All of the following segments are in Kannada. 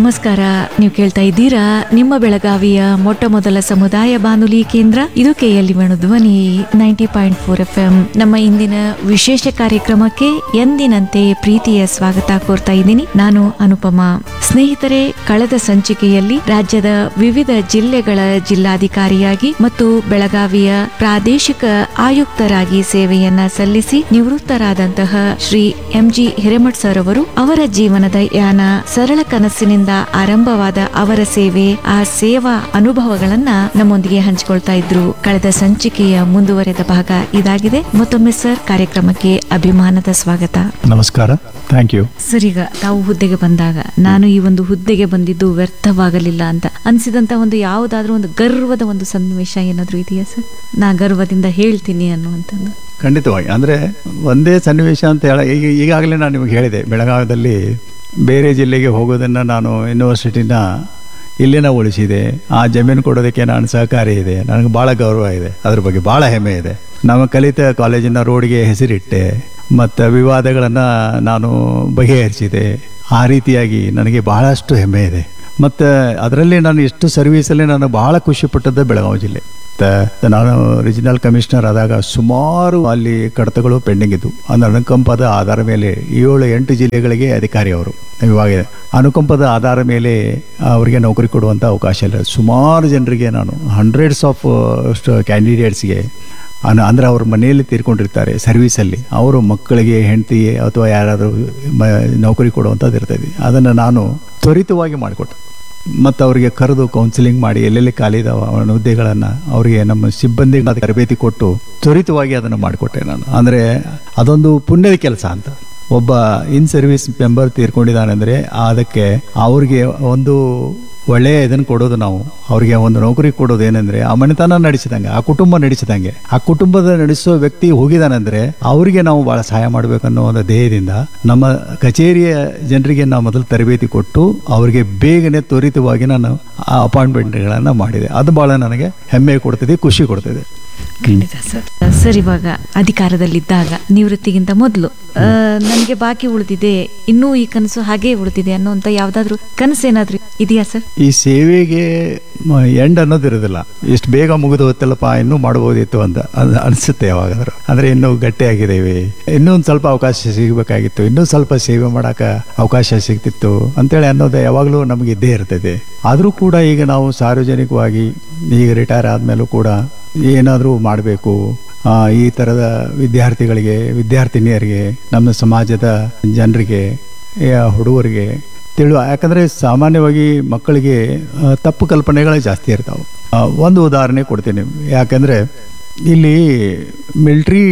ನಮಸ್ಕಾರ ನೀವು ಕೇಳ್ತಾ ಇದ್ದೀರಾ ನಿಮ್ಮ ಬೆಳಗಾವಿಯ ಮೊಟ್ಟ ಮೊದಲ ಸಮುದಾಯ ಬಾನುಲಿ ಕೇಂದ್ರ ಇದು KLE Dhwani ninety point four F M ನಮ್ಮ ಇಂದಿನ ವಿಶೇಷ ಕಾರ್ಯಕ್ರಮಕ್ಕೆ ಎಂದಿನಂತೆ ಪ್ರೀತಿಯ ಸ್ವಾಗತ ಕೋರ್ತಾ ಇದ್ದೀನಿ ನಾನು ಅನುಪಮಾ ಸ್ನೇಹಿತರೆ ಕಳೆದ ಸಂಚಿಕೆಯಲ್ಲಿ ರಾಜ್ಯದ ವಿವಿಧ ಜಿಲ್ಲೆಗಳ ಜಿಲ್ಲಾಧಿಕಾರಿಯಾಗಿ ಮತ್ತು ಬೆಳಗಾವಿಯ ಪ್ರಾದೇಶಿಕ ಆಯುಕ್ತರಾಗಿ ಸೇವೆಯನ್ನ ಸಲ್ಲಿಸಿ ನಿವೃತ್ತರಾದಂತಹ ಶ್ರೀ ಎಂಜಿ ಹಿರೇಮಠ್ ಸರ್ ಅವರು ಅವರ ಜೀವನದ ಯಾನ ಸರಳ ಕನಸಿನಿಂದ ಆರಂಭವಾದ ಅವರ ಸೇವೆ ಆ ಸೇವಾ ಅನುಭವಗಳನ್ನ ನಮ್ಮೊಂದಿಗೆ ಹಂಚಿಕೊಳ್ತಾ ಇದ್ರು ಕಳೆದ ಸಂಚಿಕೆಯ ಮುಂದುವರೆದ ಭಾಗ ಇದಾಗಿದೆ ಮತ್ತೊಮ್ಮೆ ಸರ್ ಕಾರ್ಯಕ್ರಮಕ್ಕೆ ಅಭಿಮಾನದ ಸ್ವಾಗತ ನಮಸ್ಕಾರ ಥ್ಯಾಂಕ್ ಯು ಸರ್ ಈಗ ತಾವು ಹುದ್ದೆಗೆ ಬಂದಾಗ ನಾನು ಈ ಒಂದು ಹುದ್ದೆಗೆ ಬಂದಿದ್ದು ವ್ಯರ್ಥವಾಗಲಿಲ್ಲ ಅಂತ ಅನ್ಸಿದಂತ ಒಂದು ಯಾವುದಾದ್ರೂ ಒಂದು ಗರ್ವದ ಒಂದು ಸನ್ನಿವೇಶ ಏನಾದ್ರೂ ಇದೆಯಾ ಸರ್ ನಾ ಗರ್ವದಿಂದ ಹೇಳ್ತೀನಿ ಅನ್ನುವಂಥದ್ದು ಖಂಡಿತವಾಗಿ ಅಂದರೆ ಒಂದೇ ಸನ್ನಿವೇಶ ಅಂತ ಹೇಳ ಈಗ ಈಗಾಗಲೇ ನಾನು ನಿಮಗೆ ಹೇಳಿದೆ ಬೆಳಗಾವಿಯಲ್ಲಿ ಬೇರೆ ಜಿಲ್ಲೆಗೆ ಹೋಗೋದನ್ನು ನಾನು ಯೂನಿವರ್ಸಿಟಿನ ಇಲ್ಲಿನ ಉಳಿಸಿದೆ ಆ ಜಮೀನು ಕೊಡೋದಕ್ಕೆ ನಾನು ಸಹಕಾರಿ ಇದೆ ನನಗೆ ಭಾಳ ಗೌರವ ಇದೆ ಅದ್ರ ಬಗ್ಗೆ ಭಾಳ ಹೆಮ್ಮೆ ಇದೆ ನಮ್ಮ ಕಲಿತ ಕಾಲೇಜಿನ ರೋಡ್ಗೆ ಹೆಸರಿಟ್ಟೆ ಮತ್ತು ವಿವಾದಗಳನ್ನು ನಾನು ಬಗೆಹರಿಸಿದೆ ಆ ರೀತಿಯಾಗಿ ನನಗೆ ಬಹಳಷ್ಟು ಹೆಮ್ಮೆ ಇದೆ ಮತ್ತು ಅದರಲ್ಲಿ ನಾನು ಎಷ್ಟು ಸರ್ವೀಸಲ್ಲಿ ನಾನು ಬಹಳ ಖುಷಿ ಪಟ್ಟದ್ದು ಬೆಳಗಾವಿ ಜಿಲ್ಲೆ ಮತ್ತು ನಾನು ರಿಜಿನಲ್ ಕಮಿಷನರ್ ಆದಾಗ ಸುಮಾರು ಅಲ್ಲಿ ಕಡತಗಳು ಪೆಂಡಿಂಗ್ ಇದ್ದು ಅಂದ್ರೆ ಅನುಕಂಪದ ಆಧಾರ ಮೇಲೆ ಏಳು ಎಂಟು ಜಿಲ್ಲೆಗಳಿಗೆ ಅಧಿಕಾರಿ ಅವರು ಇವಾಗ ಅನುಕಂಪದ ಆಧಾರ ಮೇಲೆ ಅವರಿಗೆ ನೌಕರಿ ಕೊಡುವಂಥ ಅವಕಾಶ ಇಲ್ಲ ಸುಮಾರು ಜನರಿಗೆ ನಾನು ಹಂಡ್ರೆಡ್ಸ್ ಆಫ್ ಕ್ಯಾಂಡಿಡೇಟ್ಸ್ಗೆ ಅನ್ ಅಂದರೆ ಅವ್ರ ಮನೆಯಲ್ಲಿ ತೀರ್ಕೊಂಡಿರ್ತಾರೆ ಸರ್ವೀಸಲ್ಲಿ ಅವರು ಮಕ್ಕಳಿಗೆ ಹೆಂಡತಿ ಅಥವಾ ಯಾರಾದರೂ ಮ ನೌಕರಿ ಕೊಡುವಂಥದ್ದು ಇರ್ತದೆ ಅದನ್ನು ನಾನು ತ್ವರಿತವಾಗಿ ಮಾಡಿಕೊಟ್ಟೆ ಮತ್ತು ಅವರಿಗೆ ಕರೆದು ಕೌನ್ಸಿಲಿಂಗ್ ಮಾಡಿ ಎಲ್ಲೆಲ್ಲಿ ಖಾಲಿ ಇದಾವ ಅವನ ಹುದ್ದೆಗಳನ್ನು ಅವರಿಗೆ ನಮ್ಮ ಸಿಬ್ಬಂದಿಗಳ ತರಬೇತಿ ಕೊಟ್ಟು ತ್ವರಿತವಾಗಿ ಅದನ್ನು ಮಾಡಿಕೊಟ್ಟೆ ನಾನು ಅಂದರೆ ಅದೊಂದು ಪುಣ್ಯದ ಕೆಲಸ ಅಂತ ಒಬ್ಬ ಇನ್ ಸರ್ವಿಸ್ ಮೆಂಬರ್ ತೀರ್ಕೊಂಡಿದ್ದಾನೆ ಅಂದರೆ ಅದಕ್ಕೆ ಅವ್ರಿಗೆ ಒಂದು ಒಳ್ಳೆಯ ಇದನ್ನು ಕೊಡೋದು ನಾವು ಅವರಿಗೆ ಒಂದು ನೌಕರಿ ಕೊಡೋದು ಏನಂದ್ರೆ ಆ ಮನೆತನ ನಡೆಸಿದಂಗೆ ಆ ಕುಟುಂಬ ನಡೆಸಿದಂಗೆ ಆ ಕುಟುಂಬದ ನಡೆಸೋ ವ್ಯಕ್ತಿ ಹೋಗಿದಾನಂದ್ರೆ ಅವರಿಗೆ ನಾವು ಬಹಳ ಸಹಾಯ ಮಾಡಬೇಕನ್ನೋ ಒಂದು ಧ್ಯೇಯದಿಂದ ನಮ್ಮ ಕಚೇರಿಯ ಜನರಿಗೆ ನಾವು ಮೊದಲು ತರಬೇತಿ ಕೊಟ್ಟು ಅವರಿಗೆ ಬೇಗನೆ ತ್ವರಿತವಾಗಿ ನಾನು ಆ ಅಪಾಯಿಂಟ್ಮೆಂಟ್ಗಳನ್ನು ಮಾಡಿದೆ ಅದು ಬಹಳ ನನಗೆ ಹೆಮ್ಮೆ ಕೊಡ್ತಿದೆ ಖುಷಿ ಕೊಡ್ತಿದೆ ಖಂಡಿತ ಸರ್ ಸರ್ ಇವಾಗ ಅಧಿಕಾರದಲ್ಲಿದ್ದಾಗ ನಿವೃತ್ತಿಗಿಂತ ಮೊದಲು ನನಗೆ ಬಾಕಿ ಉಳಿದಿದೆ ಇನ್ನೂ ಈ ಕನಸು ಹಾಗೆ ಉಳಿದಿದೆ ಅನ್ನೋಂಥ ಯಾವ್ದಾದ್ರು ಕನಸು ಏನಾದ್ರು ಇದೆಯಾ ಸರ್ ಈ ಸೇವೆಗೆ ಎಂಡ್ ಅನ್ನೋದು ಇರೋದಿಲ್ಲ ಇಷ್ಟು ಬೇಗ ಮುಗಿದು ಹೋಗ್ತಲ್ಲಪ್ಪ ಇನ್ನೂ ಮಾಡ್ಬೋದಿತ್ತು ಅಂತ ಅನ್- ಅನ್ಸುತ್ತೆ ಯಾವಾಗಾದ್ರೂ ಅಂದ್ರೆ ಇನ್ನೂ ಗಟ್ಟಿಯಾಗಿದ್ದೇವೆ ಇನ್ನೂ ಒಂದು ಸ್ವಲ್ಪ ಅವಕಾಶ ಸಿಗಬೇಕಾಗಿತ್ತು ಇನ್ನೂ ಸ್ವಲ್ಪ ಸೇವೆ ಮಾಡಾಕ ಅವಕಾಶ ಸಿಗ್ತಿತ್ತು ಅಂತೇಳಿ ಅನ್ನೋದು ಯಾವಾಗಲೂ ನಮಗೆ ಇದ್ದೇ ಇರ್ತದೆ ಆದರೂ ಕೂಡ ಈಗ ನಾವು ಸಾರ್ವಜನಿಕವಾಗಿ ಈಗ ರಿಟೈರ್ ಆದಮೇಲೂ ಕೂಡ ಏನಾದರೂ ಮಾಡಬೇಕು ಈ ಥರದ ವಿದ್ಯಾರ್ಥಿಗಳಿಗೆ ವಿದ್ಯಾರ್ಥಿನಿಯರಿಗೆ ನಮ್ಮ ಸಮಾಜದ ಜನರಿಗೆ ಯಾ- ಹುಡುಗರಿಗೆ ತಿಳುವ ಯಾಕಂದರೆ ಸಾಮಾನ್ಯವಾಗಿ ಮಕ್ಕಳಿಗೆ ಆ, ತಪ್ಪು ಕಲ್ಪನೆಗಳೇ ಜಾಸ್ತಿ ಇರ್ತಾವೆ ಆ, ಒಂದು ಉದಾಹರಣೆ ಕೊಡ್ತೀನಿ ಯಾಕಂದರೆ ಇಲ್ಲಿ ಮಿಲ್ಟ್ರಿ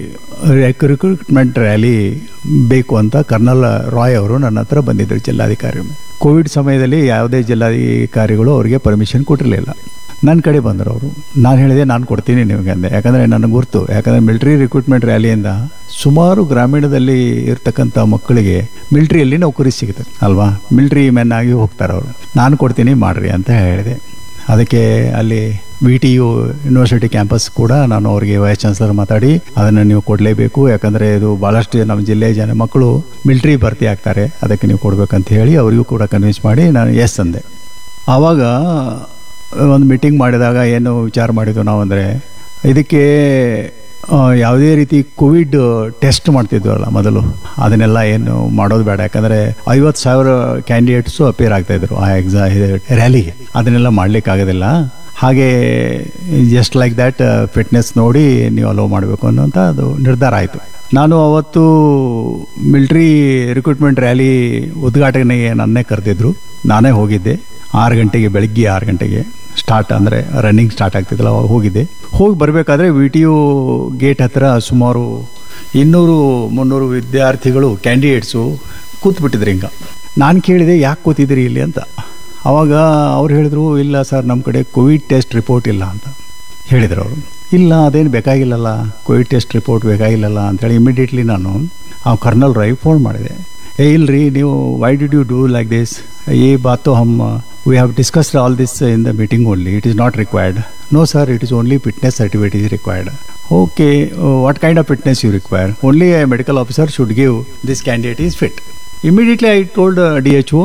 ರಿಕ್ರೂಟ್ಮೆಂಟ್ ರ್ಯಾಲಿ ಬೇಕು ಅಂತ ಕರ್ನಲ್ ರಾಯ್ ಅವರು ನನ್ನ ಹತ್ರ ಬಂದಿದ್ದರು ಜಿಲ್ಲಾಧಿಕಾರಿ ಕೋವಿಡ್ ಸಮಯದಲ್ಲಿ ಯಾವುದೇ ಜಿಲ್ಲಾಧಿಕಾರಿಗಳು ಅವರಿಗೆ ಪರ್ಮಿಷನ್ ಕೊಟ್ಟಿರಲಿಲ್ಲ ನನ್ನ ಕಡೆ ಬಂದರು ಅವರು ನಾನು ಹೇಳಿದೆ ನಾನು ಕೊಡ್ತೀನಿ ನಿಮಗೆ ಅಂದೆ ಯಾಕಂದರೆ ನನಗೆ ಗುರ್ತು ಯಾಕಂದರೆ ಮಿಲಿಟರಿ ರಿಕ್ರೂಟ್ಮೆಂಟ್ ರ್ಯಾಲಿಯಿಂದ ಸುಮಾರು ಗ್ರಾಮೀಣದಲ್ಲಿ ಇರ್ತಕ್ಕಂಥ ಮಕ್ಕಳಿಗೆ ಮಿಲಿಟ್ರಿಯಲ್ಲಿ ನೌಕರಿ ಸಿಗುತ್ತೆ ಅಲ್ವಾ ಮಿಲಿಟ್ರಿ ಮೆನ್ ಆಗಿ ಹೋಗ್ತಾರೆ ಅವರು ನಾನು ಕೊಡ್ತೀನಿ ಮಾಡ್ರಿ ಅಂತ ಹೇಳಿದೆ ಅದಕ್ಕೆ ಅಲ್ಲಿ V T U university campus ಕೂಡ ನಾನು ಅವರಿಗೆ ವೈಸ್ ಚಾನ್ಸಲರ್ ಮಾತಾಡಿ ಅದನ್ನು ನೀವು ಕೊಡಲೇಬೇಕು ಯಾಕಂದರೆ ಇದು ಭಾಳಷ್ಟು ನಮ್ಮ ಜಿಲ್ಲೆಯ ಜನ ಮಕ್ಕಳು ಮಿಲಿಟ್ರಿ ಭರ್ತಿ ಆಗ್ತಾರೆ ಅದಕ್ಕೆ ನೀವು ಕೊಡಬೇಕಂತ ಹೇಳಿ ಅವರಿಗೂ ಕೂಡ ಕನ್ವಿನ್ಸ್ ಮಾಡಿ ನಾನು ಎಸ್ ಅಂದೆ ಆವಾಗ ಒಂದು ಮೀಟಿಂಗ್ ಮಾಡಿದಾಗ ಏನು ವಿಚಾರ ಮಾಡಿದ್ವು ನಾವು ಅಂದರೆ ಇದಕ್ಕೆ ಆ, ಯಾವುದೇ ರೀತಿ ಕೋವಿಡ್ ಟೆಸ್ಟ್ ಮಾಡ್ತಿದ್ವಲ್ಲ ಮೊದಲು ಅದನ್ನೆಲ್ಲ ಏನು ಮಾಡೋದು ಬೇಡ ಯಾಕಂದರೆ ಐವತ್ತು ಸಾವಿರ ಕ್ಯಾಂಡಿಡೇಟ್ಸು ಅಪೇರ್ ಆಗ್ತಾಯಿದ್ರು ಆ ಎಕ್ಸಾ ರ್ಯಾಲಿಗೆ ಅದನ್ನೆಲ್ಲ ಮಾಡಲಿಕ್ಕಾಗೋದಿಲ್ಲ ಹಾಗೆ ಜಸ್ಟ್ ಲೈಕ್ ದ್ಯಾಟ್ ಫಿಟ್ನೆಸ್ ನೋಡಿ ನೀವು ಅಲೋ ಮಾಡಬೇಕು ಅನ್ನೋಂಥ ಅದು ನಿರ್ಧಾರ ಆಯಿತು ನಾನು ಅವತ್ತು ಮಿಲ್ಟ್ರಿ ರಿಕ್ರೂಟ್ಮೆಂಟ್ ರ್ಯಾಲಿ ಉದ್ಘಾಟನೆಗೆ ನನ್ನೇ ಕರೆದಿದ್ರು ನಾನೇ ಹೋಗಿದ್ದೆ ಆರು ಗಂಟೆಗೆ ಬೆಳಗ್ಗೆ ಆರು ಗಂಟೆಗೆ ಸ್ಟಾರ್ಟ್ ಅಂದರೆ ರನ್ನಿಂಗ್ ಸ್ಟಾರ್ಟ್ ಆಗ್ತಿದ್ದಲ್ಲ ಅವಾಗ ಹೋಗಿದ್ದೆ ಹೋಗಿ ಬರಬೇಕಾದ್ರೆ ವಿ ಟಿ ಯು ಗೇಟ್ ಹತ್ರ ಸುಮಾರು ಇನ್ನೂರು ಮುನ್ನೂರು ವಿದ್ಯಾರ್ಥಿಗಳು ಕ್ಯಾಂಡಿಡೇಟ್ಸು ಕೂತ್ಬಿಟ್ಟಿದ್ರು ಹಿಂಗೆ ನಾನು ಕೇಳಿದೆ ಯಾಕೆ ಕೂತಿದ್ದೀರಿ ಇಲ್ಲಿ ಅಂತ ಆವಾಗ ಅವ್ರು ಹೇಳಿದ್ರು ಇಲ್ಲ ಸರ್ ನಮ್ಮ ಕಡೆ ಕೋವಿಡ್ ಟೆಸ್ಟ್ ರಿಪೋರ್ಟ್ ಇಲ್ಲ ಅಂತ ಹೇಳಿದ್ರು ಅವರು ಇಲ್ಲ ಅದೇನು ಬೇಕಾಗಿಲ್ಲಲ್ಲ ಕೋವಿಡ್ ಟೆಸ್ಟ್ ರಿಪೋರ್ಟ್ ಬೇಕಾಗಿಲ್ಲಲ್ಲ ಅಂತೇಳಿ ಇಮಿಡಿಯೇಟ್ಲಿ ನಾನು ಆ ಕರ್ನಲ್ ರೈ ಫೋನ್ ಮಾಡಿದೆ ಏ ಇಲ್ರಿ ನೀವು why did you do like this ಈ ಬಾತು hmm we have discussed all this in the meeting only it is not required no sir it is only fitness certificate is required okay what kind of fitness you require only a medical officer should give this candidate is fit immediately I told D H O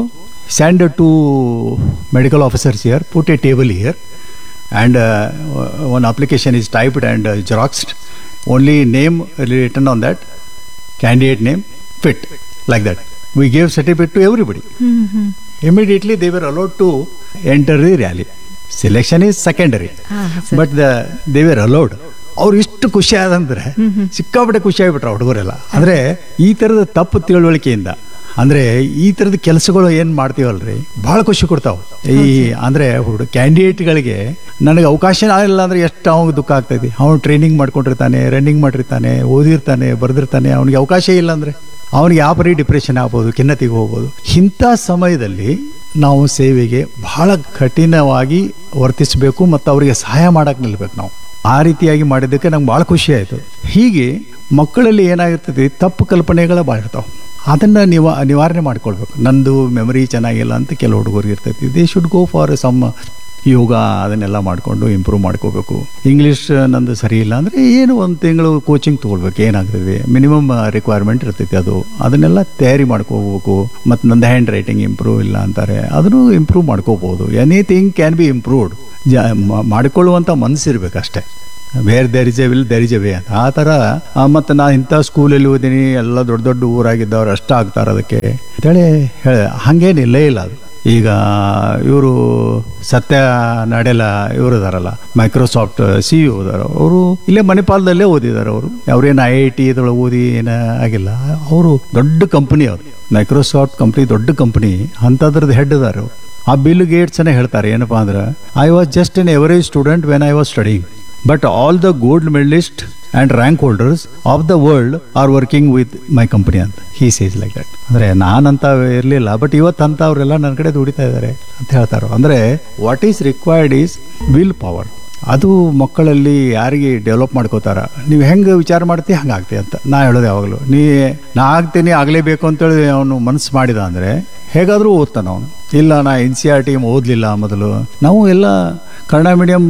send two medical officers here, put a table here, and uh, one application is typed and uh, xeroxed. Only name written on that, candidate name, fit, like that. We gave certificate to everybody. Hmm hmm Immediately they were allowed to enter the rally. Selection is secondary. ಹಾ sir but they were allowed ಅವ್ರು ಇಷ್ಟು ಖುಷಿ ಆದಂದ್ರೆ ಸಿಕ್ಕಾಪಟ್ಟೆ ಖುಷಿ ಆಗಿಬಿಟ್ರು ಹುಡುಗರೆಲ್ಲ ಅಂದ್ರೆ ಈ ತರದ ತಪ್ಪು ತಿಳುವಳಿಕೆಯಿಂದ ಅಂದ್ರೆ ಈ ತರದ ಕೆಲಸಗಳು ಏನ್ ಮಾಡ್ತೀವಲ್ರಿ ಬಹಳ ಖುಷಿ ಕೊಡ್ತಾವ ಈ ಅಂದ್ರೆ ಹುಡು ಕ್ಯಾಂಡಿಡೇಟ್ಗಳಿಗೆ ನನಗೆ ಅವಕಾಶ ಆಗಿಲ್ಲ ಅಂದ್ರೆ ಎಷ್ಟು ಅವ್ನಿಗೆ ದುಃಖ ಆಗ್ತೈತಿ ಅವನು ಟ್ರೈನಿಂಗ್ ಮಾಡ್ಕೊಂಡಿರ್ತಾನೆ ರನ್ನಿಂಗ್ ಮಾಡಿರ್ತಾನೆ ಓದಿರ್ತಾನೆ ಬರೆದಿರ್ತಾನೆ ಅವನಿಗೆ ಅವಕಾಶ ಇಲ್ಲ ಅಂದ್ರೆ ಅವನಿಗೆ ಯಾವ ಪರಿ ಡಿಪ್ರೆಷನ್ ಆಗ್ಬೋದು ಖಿನ್ನತೆಗೆ ಹೋಗ್ಬೋದು ಇಂಥ ಸಮಯದಲ್ಲಿ ನಾವು ಸೇವೆಗೆ ಬಹಳ ಕಠಿಣವಾಗಿ ವರ್ತಿಸಬೇಕು ಮತ್ತು ಅವರಿಗೆ ಸಹಾಯ ಮಾಡಕ್ಕೆ ನಿಲ್ಬೇಕು ನಾವು ಆ ರೀತಿಯಾಗಿ ಮಾಡಿದ್ದಕ್ಕೆ ನಂಗೆ ಭಾಳ ಖುಷಿ ಆಯಿತು ಹೀಗೆ ಮಕ್ಕಳಲ್ಲಿ ಏನಾಗಿರ್ತದೆ ತಪ್ಪು ಕಲ್ಪನೆಗಳ ಭಾಳ ಇರ್ತಾವೆ ಅದನ್ನು ನಿವಾ ನಿವಾರಣೆ ಮಾಡ್ಕೊಳ್ಬೇಕು ನಂದು ಮೆಮರಿ ಚೆನ್ನಾಗಿಲ್ಲ ಅಂತ ಕೆಲವು ಹುಡುಗರಿಗೆ ಇರ್ತೈತಿ they should go for some yoga ಅದನ್ನೆಲ್ಲ ಮಾಡಿಕೊಂಡು ಇಂಪ್ರೂವ್ ಮಾಡ್ಕೋಬೇಕು ಇಂಗ್ಲೀಷ್ ನಂದು ಸರಿ ಇಲ್ಲ ಅಂದರೆ ಏನು ಒಂದು ತಿಂಗಳು ಕೋಚಿಂಗ್ ತೊಗೊಳ್ಬೇಕು ಏನಾಗ್ತದೆ ಮಿನಿಮಮ್ ರಿಕ್ವೈರ್ಮೆಂಟ್ ಇರ್ತೈತಿ ಅದು ಅದನ್ನೆಲ್ಲ ತಯಾರಿ ಮಾಡ್ಕೋಬೇಕು ಮತ್ತು ನಂದು ಹ್ಯಾಂಡ್ ರೈಟಿಂಗ್ ಇಂಪ್ರೂವ್ ಇಲ್ಲ ಅಂತಾರೆ ಅದನ್ನು ಇಂಪ್ರೂವ್ ಮಾಡ್ಕೋಬೋದು ಎನಿಥಿಂಗ್ ಕ್ಯಾನ್ ಬಿ ಇಂಪ್ರೂವ್ಡ್ ಜ ಮ- ಮಾಡಿಕೊಳ್ಳುವಂಥ ಮನಸ್ಸಿರ್ಬೇಕು ಅಷ್ಟೇ ಬೇರೆ there is a will there is a way ಅಂತ ಆ ಥರ ಮತ್ತು ನಾನು ಇಂಥ ಸ್ಕೂಲಲ್ಲಿ ಓದಿನಿ ಎಲ್ಲ ದೊಡ್ಡ ದೊಡ್ಡ ಊರಾಗಿದ್ದವ್ರು ಅಷ್ಟ ಆಗ್ತಾರೆ ಅದಕ್ಕೆ ಅಂತೇಳಿ ಹೇಳ ಹಾಗೇನಿಲ್ಲೇ ಇಲ್ಲ ಅದು ಈಗ ಇವರು ಸತ್ಯ ನಡೆಲ್ಲ ಇವರು ಇದಾರಲ್ಲ ಮೈಕ್ರೋಸಾಫ್ಟ್ ಸಿ ಇ ಓದಾರ ಅವರು ಇಲ್ಲೇ ಮಣಿಪಾಲದಲ್ಲೇ ಓದಿದ್ದಾರೆ ಅವರು ಅವ್ರೇನು ಐ ಐ ಟಿ ಇದ್ರೊಳಗೆ ಓದಿ ಏನು ಆಗಿಲ್ಲ ಅವರು ದೊಡ್ಡ ಕಂಪನಿ ಅವರು ಮೈಕ್ರೋಸಾಫ್ಟ್ ಕಂಪ್ನಿ ದೊಡ್ಡ ಕಂಪನಿ ಅಂಥದ್ರದ್ದು ಹೆಡ್ ಇದಾರೆ ಅವರು ಆ ಬಿಲ್ ಗೇಟ್ಸ್ನೇ ಹೇಳ್ತಾರೆ ಏನಪ್ಪಾ ಅಂದ್ರೆ I was just an average student when I was studying but all the gold medallist and rank holders of the world are working with my company ಅಂತ ಹೀ ಸೇಸ್ ಲೈಕ್ ದಟ್ ಅಂದರೆ ನಾನಂತ ಇರಲಿಲ್ಲ ಬಟ್ ಇವತ್ತು ಅಂಥವ್ರೆಲ್ಲ ನನ್ನ ಕಡೆ ದುಡಿತಾ ಇದ್ದಾರೆ ಅಂತ ಹೇಳ್ತಾರೆ ಅಂದರೆ what is required is will power ಅದು ಮಕ್ಕಳಲ್ಲಿ ಯಾರಿಗೆ ಡೆವಲಪ್ ಮಾಡ್ಕೋತಾರ ನೀವು ಹೆಂಗೆ ವಿಚಾರ ಮಾಡ್ತೀವಿ ಹಂಗೆ ಆಗ್ತೀವಿ ಅಂತ ನಾ ಹೇಳೋದು ಯಾವಾಗಲೂ ನೀ ನಾ ಆಗ್ತೀನಿ ಆಗಲೇಬೇಕು ಅಂತೇಳಿ ಅವನು ಮನಸ್ಸು ಮಾಡಿದ ಅಂದರೆ ಹೇಗಾದರೂ ಓದ್ತಾನೆ ಅವನು ಇಲ್ಲ ನಾ ಎನ್ ಸಿ ಆರ್ ಟಿ ಓದಲಿಲ್ಲ ಮೊದಲು ನಾವು ಎಲ್ಲ ಕನ್ನಡ ಮೀಡಿಯಮ್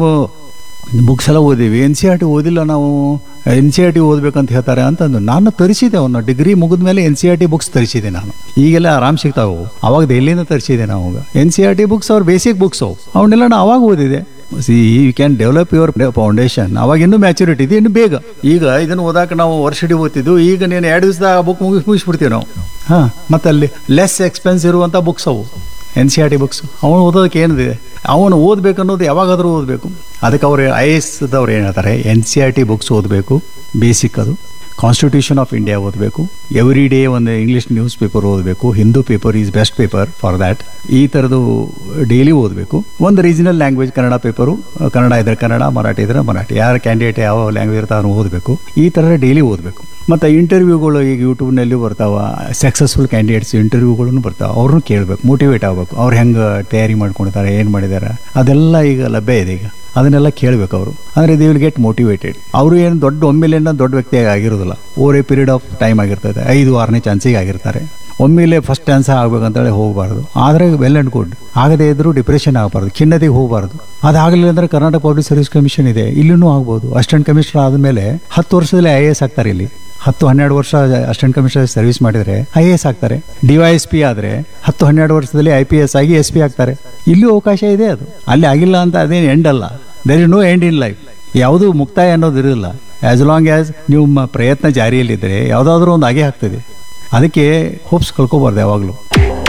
ಬುಕ್ಸ್ ಎಲ್ಲ ಓದಿವಿ ಎನ್ ಸಿ ಆರ್ ಟಿ ಓದಿಲ್ಲ ನಾವು ಎನ್ ಸಿ ಆರ್ ಟಿ ಓದ್ಬೇಕಂತ ಹೇಳ್ತಾರೆ ಅಂತಂದು ನಾನು ತರಿಸಿದೆ ಅವನ್ನ ಡಿಗ್ರಿ ಮುಗಿದ ಮೇಲೆ N C R T books ತರಿಸಿದೆ ನಾನು ಈಗೆಲ್ಲ ಆರಾಮ್ ಸಿಗ್ತಾವೆ ಅವು. ಅವಾಗ ದೆಹಲಿಯಿಂದ ತರಿಸಿದೆ ನಾವು N C R T books ಅವ್ರ ಬೇಸಿಕ್ ಬುಕ್ಸ್ ಅವು ಅವನ್ನೆಲ್ಲ ನಾನು ಅವಾಗ ಓದಿದೆ see you can develop your foundation ಅವಾಗ ಇನ್ನೂ ಮ್ಯಾಚುರಿಟಿ ಇದೆ ಇನ್ನು ಬೇಗ ಈಗ ಇದನ್ನು ಓದಾಕ ನಾವು ವರ್ಷಡಿ ಓದ್ತಿದ್ದು ಈಗ ನೀನು ಎರಡು ದಿವಸದಾಗ ಆ ಬುಕ್ ಮುಗಿಸ್ ಮುಗಿಸ್ಬಿಡ್ತೀವಿ ನಾವು ಹಾಂ ಮತ್ತು ಅಲ್ಲಿ ಲೆಸ್ ಎಕ್ಸ್ಪೆನ್ಸ್ ಇರುವಂಥ ಬುಕ್ಸ್ ಅವು N C R T books ಅವನು ಓದೋದಕ್ಕೆ ಏನಿದೆ ಅವನು ಓದಬೇಕು ಅನ್ನೋದು ಯಾವಾಗಾದರೂ ಓದಬೇಕು ಅದಕ್ಕೆ ಅವರು ಐ ಎ ಎಸ್ದವ್ರು ಏನು ಹೇಳ್ತಾರೆ N C R T books ಓದಬೇಕು ಬೇಸಿಕ್ ಅದು ಕಾನ್ಸ್ಟಿಟ್ಯೂಷನ್ ಆಫ್ ಇಂಡಿಯಾ ಓದಬೇಕು ಎವ್ರಿ ಡೇ ಒಂದು ಇಂಗ್ಲೀಷ್ ನ್ಯೂಸ್ ಪೇಪರ್ ಓದಬೇಕು Hindu paper is best paper for that ಈ ಥರದ್ದು ಡೈಲಿ ಓದಬೇಕು ಒಂದು regional language Kannada paper Kannada ಇದ್ರೆ ಕನ್ನಡ ಮರಾಠಿ ಇದ್ರೆ ಮರಾಠಿ ಯಾರ ಕ್ಯಾಂಡಿಡೇಟ್ ಯಾವ ಲ್ಯಾಂಗ್ವೇಜ್ ಇರ್ತಾವೆ ಅದನ್ನು ಓದಬೇಕು ಈ ಥರ ಡೈಲಿ ಓದಬೇಕು ಮತ್ತು ಇಂಟರ್ವ್ಯೂಗಳು ಈಗ ಯೂಟ್ಯೂಬ್ನಲ್ಲಿ ಬರ್ತಾವ ಸಕ್ಸಸ್ಫುಲ್ ಕ್ಯಾಂಡಿಡೇಟ್ಸ್ ಇಂಟರ್ವ್ಯೂಗಳನ್ನು ಬರ್ತಾವೆ ಅವ್ರನ್ನೂ ಕೇಳಬೇಕು ಮೋಟಿವೇಟ್ ಆಗಬೇಕು ಅವ್ರು ಹೆಂಗೆ ತಯಾರಿ ಮಾಡ್ಕೊಂಡಿದ್ದಾರೆ ಏನು ಮಾಡಿದ್ದಾರೆ ಅದೆಲ್ಲ ಈಗ ಲಭ್ಯ ಇದೆ ಈಗ ಅದನ್ನೆಲ್ಲ ಕೇಳಬೇಕು ಅವರು ಅಂದರೆ ದೇ ವಿಲ್ ಗೆಟ್ ಮೋಟಿವೇಟೆಡ್ ಅವರು ಏನು ದೊಡ್ಡ ಒಮ್ಮೆಲೇನ ದೊಡ್ಡ ವ್ಯಕ್ತಿ ಆಗಿರೋದಿಲ್ಲ over a period of time ಆಗಿರ್ತದೆ ಐದು ಆರನೇ ಚಾನ್ಸಿಗೆ ಆಗಿರ್ತಾರೆ ಒಮ್ಮೆಲೆ ಫಸ್ಟ್ ಚಾನ್ಸ್ ಆಗ್ಬೇಕಂತೇಳಿ ಹೋಗಬಾರ್ದು ಆದರೆ ವೆಲ್ ಆ್ಯಂಡ್ ಗುಡ್ ಆಗದೇ ಇದ್ರೂ ಡಿಪ್ರೆಷನ್ ಆಗಬಾರ್ದು ಖಿನ್ನತೆಗೆ ಹೋಗಬಾರ್ದು ಅದಾಗಲಿಲ್ಲ ಅಂದರೆ ಕರ್ನಾಟಕ ಪಬ್ಲಿಕ್ ಸರ್ವಿಸ್ ಕಮಿಷನ್ ಇದೆ ಇಲ್ಲೂ ಆಗ್ಬೋದು ಅಸಿಸ್ಟೆಂಟ್ ಕಮಿಷನರ್ ಆದಮೇಲೆ ಹತ್ತು ವರ್ಷದಲ್ಲಿ ಐ ಎ ಎಸ್ ಆಗ್ತಾರೆ ಇಲ್ಲಿ ಹತ್ತು ಹನ್ನೆರಡು ವರ್ಷ ಅಸಿಸ್ಟೆಂಟ್ ಕಮಿಷನರ್ ಸರ್ವಿಸ್ ಮಾಡಿದರೆ ಐ ಎ ಎಸ್ ಆಗ್ತಾರೆ ಡಿ ವೈ ಎಸ್ ಪಿ ಆದರೆ ಹತ್ತು ಹನ್ನೆರಡು ವರ್ಷದಲ್ಲಿ ಐ ಪಿ ಎಸ್ ಆಗಿ ಎಸ್ ಪಿ ಆಗ್ತಾರೆ ಇಲ್ಲೂ ಅವಕಾಶ ಇದೆ ಅದು ಅಲ್ಲಿ ಆಗಿಲ್ಲ ಅಂತ ಅದೇನು ಎಂಡ್ ಅಲ್ಲ there is no end in life ಯಾವುದೂ ಮುಕ್ತಾಯ ಅನ್ನೋದು ಇರೋದಿಲ್ಲ ಆಸ್ ಲಾಂಗ್ ಆಸ್ ನಿಮ್ಮ ಪ್ರಯತ್ನ ಜಾರಿಯಲ್ಲಿದ್ದರೆ ಯಾವುದಾದ್ರೂ ಒಂದು ಆಗೇ ಆಗ್ತದೆ ಅದಕ್ಕೆ ಹೋಪ್ಸ್ ಕಳ್ಕೊಬಾರ್ದು ಯಾವಾಗಲೂ